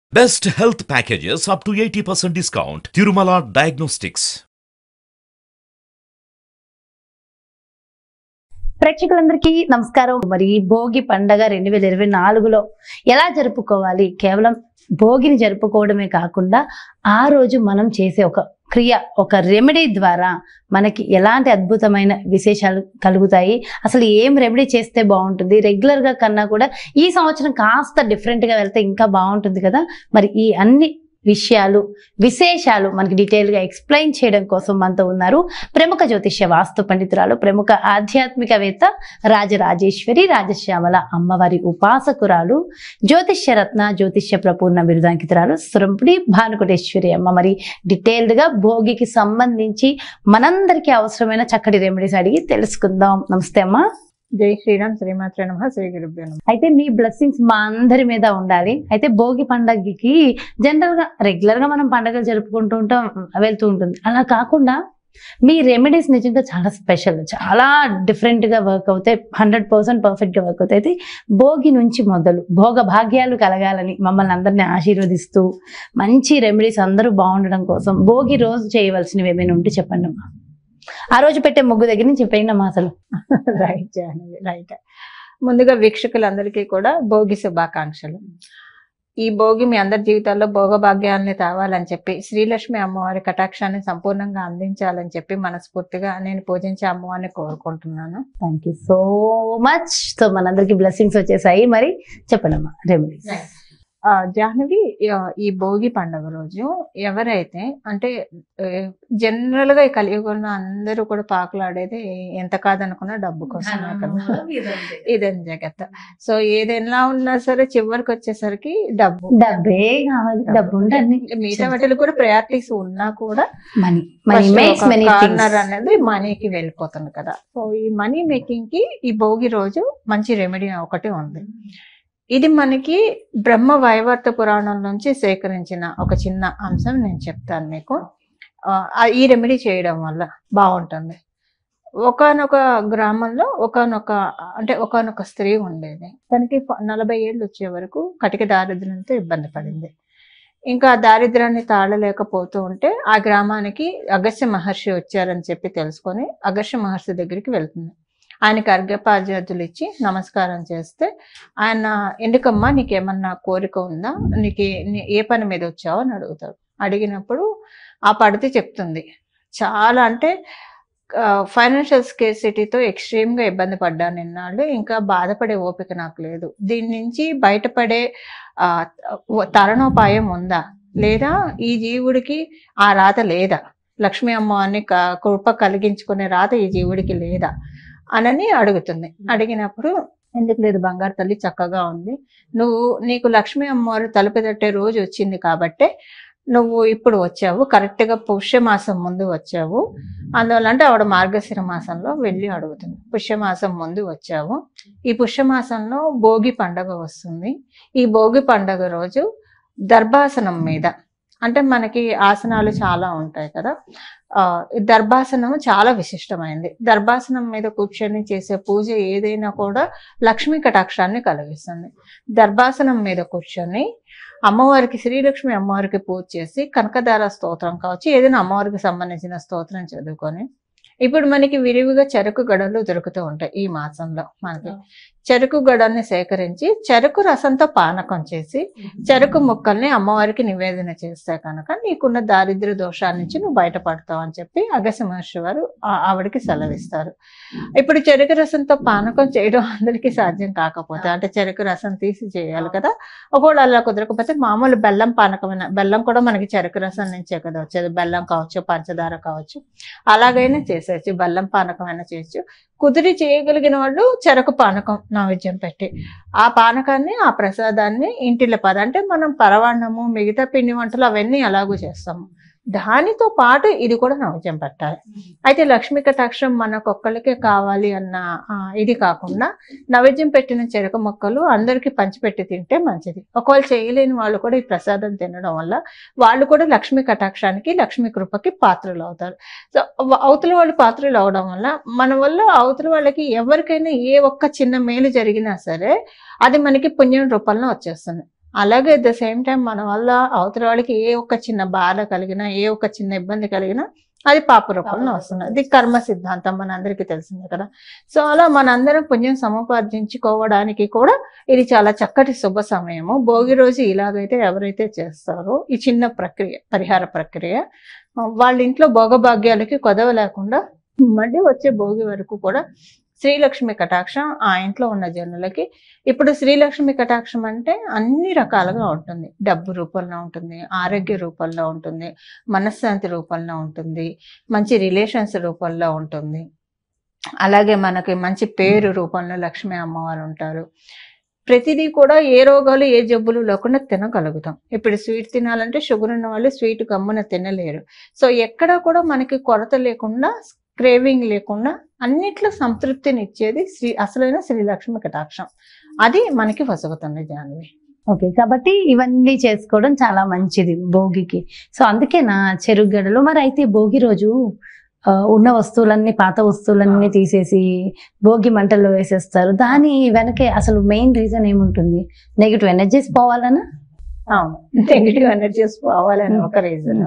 Best health packages up to 80% discount. Tirumala Diagnostics. ప్రేక్షకులందరికీ నమస్కారం మరి భోగి పండగ రెండు వేల ఇరవై నాలుగులో ఎలా జరుపుకోవాలి కేవలం భోగిని జరుపుకోవడమే కాకుండా ఆ రోజు మనం చేసే ఒక క్రియ ఒక రెమెడీ ద్వారా మనకి ఎలాంటి అద్భుతమైన విశేషాలు కలుగుతాయి అసలు ఏం రెమెడీ చేస్తే బాగుంటుంది రెగ్యులర్ గా కన్నా కూడా ఈ సంవత్సరం కాస్త డిఫరెంట్ గా వెళ్తే ఇంకా బాగుంటుంది కదా మరి ఈ అన్ని విషయాలు విశేషాలు మనకి డీటెయిల్ గా ఎక్స్ప్లెయిన్ చేయడం కోసం మనతో ఉన్నారు ప్రముఖ జ్యోతిష్య వాస్తు పండితురాలు ప్రముఖ ఆధ్యాత్మికవేత్త రాజరాజేశ్వరి రాజశ్యామల అమ్మవారి ఉపాసకురాలు జ్యోతిష్య రత్న జ్యోతిష్య ప్రపూర్ణ బిరుదాంకితురాలు సురంపుడి భానుకోటేశ్వరి అమ్మ మరి డీటెయిల్డ్ గా భోగికి సంబంధించి మనందరికీ అవసరమైన చక్కటి రెమెడీస్ అడిగి తెలుసుకుందాం నమస్తే అమ్మా జై శ్రీరామ్ శ్రీమాత్రే నమ శ్రీ గురుభ్యో నమ అయితే మీ బ్లెస్సింగ్స్ మా అందరి మీద ఉండాలి అయితే భోగి పండగకి జనరల్ గా రెగ్యులర్ గా మనం పండగలు జరుపుకుంటూ ఉంటాం వెళ్తూ ఉంటుంది అలా కాకుండా మీ రెమెడీస్ నిజంగా చాలా స్పెషల్ చాలా డిఫరెంట్ గా వర్క్ అవుతాయి హండ్రెడ్ పర్సెంట్ పర్ఫెక్ట్ గా వర్క్ అవుతాయి అయితే భోగి నుంచి మొదలు భోగ భాగ్యాలు కలగాలని మమ్మల్ని అందరినీ ఆశీర్వదిస్తూ మంచి రెమెడీస్ అందరూ బాగుండడం కోసం భోగి రోజు చేయవలసినవి ఏమైనా ఉంటే చెప్పండి అమ్మా ఆ రోజు పెట్టే ముగ్గు దగ్గర నుంచి చెప్పండి అమ్మా అసలు రైట్ జాహ్నవి రైట్ ముందుగా వీక్షకులందరికీ కూడా భోగి శుభాకాంక్షలు ఈ భోగి మీ అందరి జీవితాల్లో భోగభాగ్యాలని తేవాలని చెప్పి శ్రీలక్ష్మి అమ్మవారి కటాక్షాన్ని సంపూర్ణంగా అందించాలని చెప్పి మనస్ఫూర్తిగా నేను పూజించే అమ్మవారిని కోరుకుంటున్నాను thank you so much so మనందరికి బ్లెస్సింగ్స్ వచ్చేసాయి మరి చెప్పండి అమ్మా రెమెడీస్ ఆ, జాహ్నవి ఆ, ఈ భోగి పండుగ రోజు ఎవరైతే అంటే జనరల్ గా ఈ కలియుగంలో అందరూ కూడా పాకులాడేది ఎంత కాదనుకున్నా డబ్బు కోసమే కదా ఇదని జగత్ సో ఏదైనా ఉన్నా సరే చివరికి వచ్చేసరికి డబ్బు డబ్బే కావాలి డబ్బు ఉంటే అన్ని మిగతా వాటిలో కూడా ప్రయారిటీస్ ఉన్నా కూడా money money makes many corner అనేది మనీకి వెళ్ళిపోతుంది కదా సో ఈ మనీ మేకింగ్ కి ఈ భోగి రోజు మంచి రెమెడీ ఒకటి ఉంది ఇది మనకి బ్రహ్మ వైవర్త పురాణం నుంచి సేకరించిన ఒక చిన్న అంశం నేను చెప్తాను మీకు ఆ, ఆ ఈ రెమెడీ చేయడం వల్ల బాగుంటుంది ఒకనొక గ్రామంలో ఒకనొక అంటే ఒకనొక స్త్రీ ఉండేది తనకి ప- నలభై ఏళ్ళు వచ్చే వరకు కటిక దారిద్ర్యంతో ఇబ్బంది పడింది ఇంకా ఆ దారిద్ర్యాన్ని తాళలేకపోతూ ఉంటే ఆ గ్రామానికి అగస్త్య మహర్షి వచ్చారని చెప్పి తెలుసుకొని అగస్త్య మహర్షి దగ్గరికి వెళ్తుంది ఆయనకి అర్ఘ్యపాద్యాదులు ఇచ్చి నమస్కారం చేస్తే ఆయన ఎందుకమ్మా నీకేమన్నా కోరిక ఉందా నీకు ఏ- నీ- ఏ పని మీద వచ్చావు అని అడుగుతాడు అడిగినప్పుడు ఆ పడితే చెప్తుంది చాలా అంటే ఫైనాన్షియల్ స్కేసిటీతో ఎక్స్ట్రీమ్గా ఇబ్బంది పడ్డాను నిన్నాళ్ళు ఇంకా బాధపడే ఓపిక నాకు లేదు దీని నుంచి బయటపడే ఆ, తరుణోపాయం ఉందా లేదా ఈ జీవుడికి ఆ రాత లేదా లక్ష్మీ అమ్మవారిని క- కృప కలిగించుకునే రాత ఈ జీవుడికి లేదా అనని అడుగుతుంది అడిగినప్పుడు ఎందుకు లేదు బంగారు తల్లి చక్కగా ఉంది నువ్వు నీకు లక్ష్మీ అమ్మవారు తలుపు తట్టే రోజు వచ్చింది కాబట్టే నువ్వు ఇప్పుడు వచ్చావు కరెక్ట్ గా పుష్యమాసం ముందు వచ్చావు అందువల్ల అంటే ఆవిడ మార్గశిర మాసంలో వెళ్ళి అడుగుతుంది పుష్యమాసం ముందు వచ్చావు ఈ పుష్యమాసంలో భోగి పండగ వస్తుంది ఈ భోగి పండగ రోజు దర్భాసనం మీద అంటే మనకి ఆసనాలు చాలా ఉంటాయి కదా ఆ ఈ దర్భాసనం చాలా విశిష్టమైంది దర్భాసనం మీద కూర్చొని చేసే పూజ ఏదైనా కూడా లక్ష్మీ కటాక్షాన్ని కలిగిస్తుంది దర్భాసనం మీద కూర్చొని అమ్మవారికి శ్రీలక్ష్మి అమ్మవారికి పూజ చేసి కనకదార స్తోత్రం కావచ్చు ఏదైనా అమ్మవారికి సంబంధించిన స్తోత్రం చదువుకొని ఇప్పుడు మనకి విరివిగా చెరుకు గడలు దొరుకుతూ ఉంటాయి ఈ మాసంలో మనకి చెరుకు గడల్ని సేకరించి చెరుకు రసంతో పానకం చేసి చెరుకు ముక్కల్ని అమ్మవారికి నివేదన చేస్తే కనుక నీకున్న దారిద్ర్య దోషాల నుంచి నువ్వు బయటపడతావు అని చెప్పి అగస్య మహర్షి వారు ఆ- ఆవిడకి సెలవిస్తారు ఇప్పుడు చెరుకు రసంతో పానకం చేయడం అందరికీ సాధ్యం కాకపోతే అంటే చెరుకు రసం తీసి చేయాలి కదా ఒకవేళ అలా కుదరకపోతే మామూలు బెల్లం పానకమైన బెల్లం కూడా మనకి చెరుకు రసం నుంచే కదా వచ్చేది బెల్లం కావచ్చు పంచదార కావచ్చు అలాగైనా చేసేయచ్చు బెల్లం పానకమైనా చేయొచ్చు కుదిరి చేయగలిగిన వాళ్ళు చెరకు పానకం నైవేద్యం పెట్టి ఆ పానకాన్ని ఆ ప్రసాదాన్ని ఇంటిలో పద అంటే మనం పరవాన్నము మిగతా పిండి వంటలు అవన్నీ ఎలాగూ చేస్తాము దానితో పాటు ఇది కూడా నైవేద్యం పెట్టాలి అయితే లక్ష్మీ కటాక్షం మనకొక్కళ్ళకే కావాలి అన్న ఆ, ఇది కాకుండా నైవేద్యం పెట్టిన చెరక మొక్కలు అందరికీ పంచిపెట్టి తింటే మంచిది ఒకవేళ చేయలేని వాళ్ళు కూడా ఈ ప్రసాదం తినడం వల్ల వాళ్ళు కూడా లక్ష్మీ కటాక్షానికి లక్ష్మీ కృపకి పాత్రలు అవుతారు సో వ- అవతల వాళ్ళు పాత్రలు అవడం వల్ల మన వల్ల అవతల వాళ్ళకి ఎవరికైనా ఏ ఒక్క చిన్న మేలు జరిగినా సరే అది మనకి పుణ్యం రూపంలో వచ్చేస్తుంది అలాగే అట్ ద సేమ్ టైం మన వల్ల అవతల వాళ్ళకి ఏ ఒక్క చిన్న బాధ కలిగినా ఏ ఒక్క చిన్న ఇబ్బంది కలిగినా అది పాప రూపంలో వస్తుంది అది కర్మ సిద్ధాంతం మనందరికీ తెలిసిందే కదా సో అలా మనందరం పుణ్యం సముపార్జించుకోవడానికి కూడా ఇది చాలా చక్కటి శుభ సమయము భోగి రోజు ఇలాగైతే ఎవరైతే చేస్తారో ఈ చిన్న ప్రక్రియ పరిహార ప్రక్రియ ఆ, వాళ్ళ ఇంట్లో భోగభాగ్యాలకి కొదవ లేకుండా మళ్ళీ వచ్చే భోగి వరకు కూడా శ్రీలక్ష్మి కటాక్షం ఆ ఇంట్లో ఉన్న జనులకి ఇప్పుడు శ్రీలక్ష్మి కటాక్షం అంటే అన్ని రకాలుగా ఉంటుంది డబ్బు రూపంలో ఉంటుంది ఆరోగ్య రూపంలో ఉంటుంది మనశ్శాంతి రూపంలో ఉంటుంది మంచి రిలేషన్స్ రూపంలో ఉంటుంది అలాగే మనకి మంచి పేరు రూపంలో లక్ష్మీ అమ్మవారు ఉంటారు ప్రతిదీ కూడా ఏ రోగాలు ఏ జబ్బులు లేకుండా తినగలుగుతాం ఇప్పుడు స్వీట్ తినాలంటే షుగర్ ఉన్న వాళ్ళు స్వీట్ గమ్మున తినలేరు సో ఎక్కడ కూడా మనకి కొరత లేకుండా క్రేవింగ్ లేకుండా అన్నిట్లో సంతృప్తిని ఇచ్చేది శ్రీ అసలైన శ్రీలక్ష్మి కటాక్షం అది మనకి వసగుతుంది జాన్వి ఓకే కాబట్టి ఇవన్నీ చేసుకోవడం చాలా మంచిది భోగికి సో అందుకే నా చెరుగడలు మరి అయితే భోగి రోజు ఆ, ఉన్న వస్తువులన్నీ పాత వస్తువులన్నీ తీసేసి భోగి మంటల్లో వేసేస్తారు దాని వెనకే అసలు మెయిన్ రీజన్ ఏముంటుంది నెగిటివ్ ఎనర్జీస్ పోవాలనా అవును నెగిటివ్ ఎనర్జీస్ పోవాలని ఒక రీజన్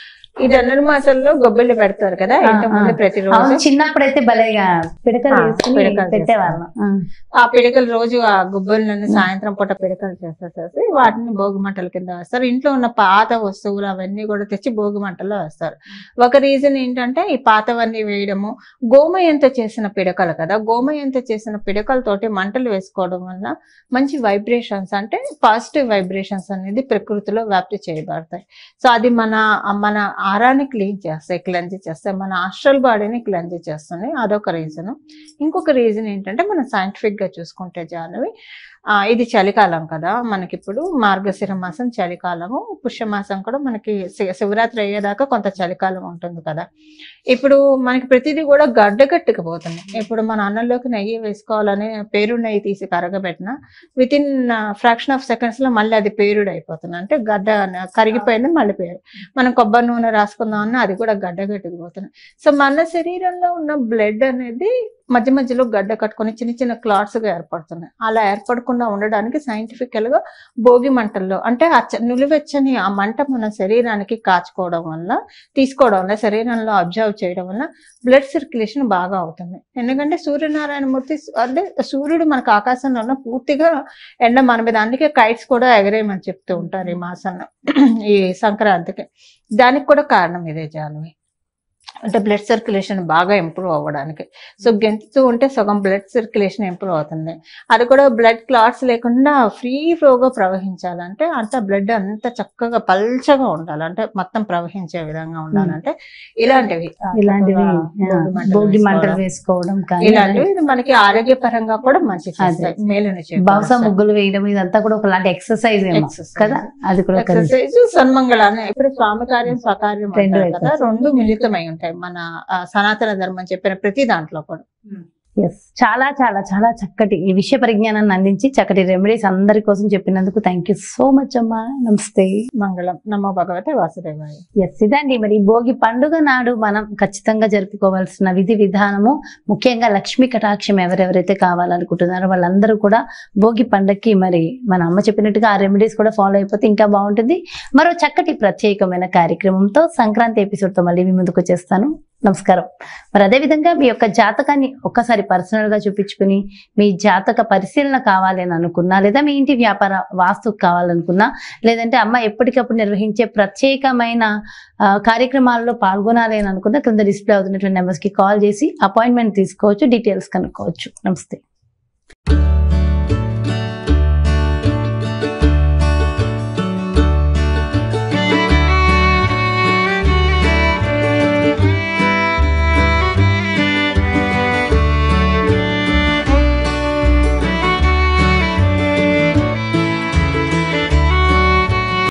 ఈ ధనుర్మాసంలో గొబ్బిళ్ళు పెడతారు కదా ఆ, ఇంతకుముందు ఆ. ప్రతిరోజు అవును చిన్నప్పుడైతే భలేగా పిడకలు ఆ, వేసుకుని పిడకలు పెట్టేవాళ్ళం ఆ. ఆ పిడకలు రోజు ఆ గుబ్బలను సాయంత్రం పూట పిడకలు చేసేసేసి వాటిని భోగి మంటల కింద వేస్తారు ఇంట్లో ఉన్న పాత వస్తువులు అవన్నీ కూడా తెచ్చి భోగి మంటల్లో వేస్తారు ఒక రీజన్ ఏంటంటే ఈ పాతవన్నీ వేయడము గోమయంతో చేసిన పిడకలు కదా గోమయంతో చేసిన పిడకలతోటి మంటలు వేసుకోవడం వల్ల మంచి వైబ్రేషన్స్ అంటే పాజిటివ్ వైబ్రేషన్స్ అనేది ప్రకృతిలో వ్యాప్తి చేయబడతాయి సో అది మన మన ఆరాన్ని క్లీన్ చేస్తాయి క్లెన్స్ చేస్తాయి మన ఆస్ట్రల్ బాడీని క్లెన్స్ చేస్తుంది అదొక రీజన్ ఇంకొక రీజన్ ఏంటంటే మనం సైంటిఫిక్ గా చూసుకుంటే జానవి ఆ, ఇది చలికాలం కదా మనకి ఇప్పుడు మార్గశిర మాసం చలికాలము పుష్యమాసం కూడా మనకి శి- శివరాత్రి అయ్యేదాకా కొంత చలికాలం ఉంటుంది కదా ఇప్పుడు మనకి ప్రతిదీ కూడా గడ్డగట్టుకు పోతుంది ఇప్పుడు మన అన్నంలోకి నెయ్యి వేసుకోవాలని పేరు నెయ్యి తీసి కరగబెట్టిన within fraction of seconds లో మళ్ళీ అది పేరుడు అయిపోతుంది అంటే గడ్డ కరిగిపోయింది మళ్ళీ పేరు మనం కొబ్బరి నూనె రాసుకుందాం అన్నా అది కూడా గడ్డగట్టుకు పోతుంది సో మన శరీరంలో ఉన్న బ్లడ్ అనేది మధ్య మధ్యలో గడ్డ కట్టుకొని చిన్న చిన్న క్లాట్స్ గా ఏర్పడుతున్నాయి అలా ఏర్పడకుండా ఉండడానికి సైంటిఫికల్ గా భోగి మంటల్లో అంటే ఆ చ- నులివెచ్చని ఆ మంట మన శరీరానికి కాచుకోవడం వల్ల తీసుకోవడం వల్ల శరీరంలో అబ్జర్వ్ చేయడం వల్ల బ్లడ్ సర్క్యులేషన్ బాగా అవుతుంది ఎందుకంటే సూర్యనారాయణ మూర్తి సు- అంటే సూర్యుడు మనకు ఆకాశంలో ఉన్న పూర్తిగా ఎండ మన మీద అందుకే కైట్స్ కూడా ఎగరేయమని చెప్తూ ఉంటారు ఈ మాసంలో ఈ సంక్రాంతికి దానికి కూడా కారణం ఇదే జాన్వి అంటే బ్లడ్ సర్క్యులేషన్ బాగా ఇంప్రూవ్ అవ్వడానికి సో గెంతుతూ ఉంటే సగం బ్లడ్ సర్క్యులేషన్ ఇంప్రూవ్ అవుతుంది అది కూడా బ్లడ్ క్లాట్స్ లేకుండా ఫ్రీ ఫ్లోగా ప్రవహించాలంటే అంత బ్లడ్ అంత చక్కగా పల్చగా ఉండాలి అంటే మొత్తం ప్రవహించే విధంగా ఉండాలంటే ఇలాంటివి ఇలాంటివి చక్కగా ఆ, భోగి మంటలు భోగి మంటలు వేసుకోవడం. వేసుకోవడం కానీ ఇలాంటివి ఇది మనకి ఆరోగ్యపరంగా కూడా మంచి చేస్తాయి మేలుని బహుశా ముగ్గులు వేయడం ఇదంతా కూడా ఒకలాంటి ఎక్సర్సైజ్ ఏమో కదా అది కూడా ఒక reason. ఎక్సర్సైజ్ సన్మంగళాన్ని ఇప్పుడు స్వామి కార్యం స్వకార్యం రెండు అంటారు కదా అయిపోతాయి. రెండు మిళితమై ఉంటాయి మన ఆ, సనాతన ధర్మం చెప్పిన ప్రతి దాంట్లో కూడా Yes. చాలా చాలా చాలా చక్కటి ఈ విషయ పరిజ్ఞానాన్ని అందించి చక్కటి రెమెడీస్ అందరి కోసం చెప్పినందుకు థ్యాంక్ యూ సో మచ్ అమ్మా నమస్తే మంగళం నమో భగవతే వాసుదేవాయ ఎస్ ఇదండి మరి భోగి పండుగ నాడు మనం ఖచ్చితంగా జరుపుకోవాల్సిన విధి విధానము ముఖ్యంగా లక్ష్మీ కటాక్షం ఎవరెవరైతే కావాలనుకుంటున్నారో వాళ్ళందరూ కూడా భోగి పండగకి మరి మన అమ్మ చెప్పినట్టుగా ఆ రెమెడీస్ కూడా ఫాలో అయిపోతే ఇంకా బాగుంటుంది మరో చక్కటి ప్రత్యేకమైన కార్యక్రమంతో సంక్రాంతి ఎపిసోడ్ తో మళ్ళీ మీ ముందుకు వచ్చేస్తాను నమస్కారం మరి అదే విధంగా మీ యొక్క జాతకాన్ని ఒక్కసారి పర్సనల్ గా చూపించుకుని మీ జాతక పరిశీలన కావాలి అని అనుకున్నా లేదా మీ ఇంటి వ్యాపార వాస్తు కావాలనుకున్నా లేదంటే అమ్మ ఎప్పటికప్పుడు నిర్వహించే ప్రత్యేకమైన ఆ, కార్యక్రమాల్లో పాల్గొనాలి అని అనుకున్న కింద డిస్ప్లే అవుతున్నటువంటి నెంబర్స్ కి కాల్ చేసి అపాయింట్మెంట్ తీసుకోవచ్చు డీటెయిల్స్ కనుక్కోవచ్చు నమస్తే